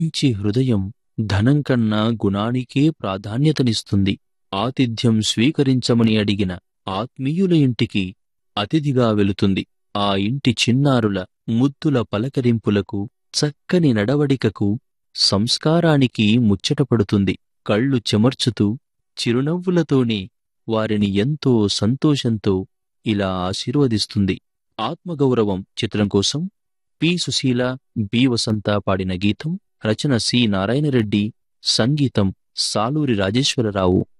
మంచి హృదయం ధనం కన్నా గుణానికే ప్రాధాన్యతనిస్తుంది ఆతిథ్యం స్వీకరించమని అడిగిన ఆత్మీయుల ఇంటికి అతిథిగా వెళుతుంది ఆ ఇంటి చిన్నారుల ముద్దుల పలకరింపులకు చక్కని నడవడికకు సంస్కారానికి ముచ్చటపడుతుంది కళ్ళు చెమర్చుతూ చిరునవ్వులతోనే వారిని ఎంతో సంతోషంతో ఇలా ఆశీర్వదిస్తుంది ఆత్మగౌరవం చిత్రం కోసం పి సుశీల బి వసంత పాడిన గీతం రచన సి నారాయణరెడ్డి సంగీతం సాలూరి రాజేశ్వరరావు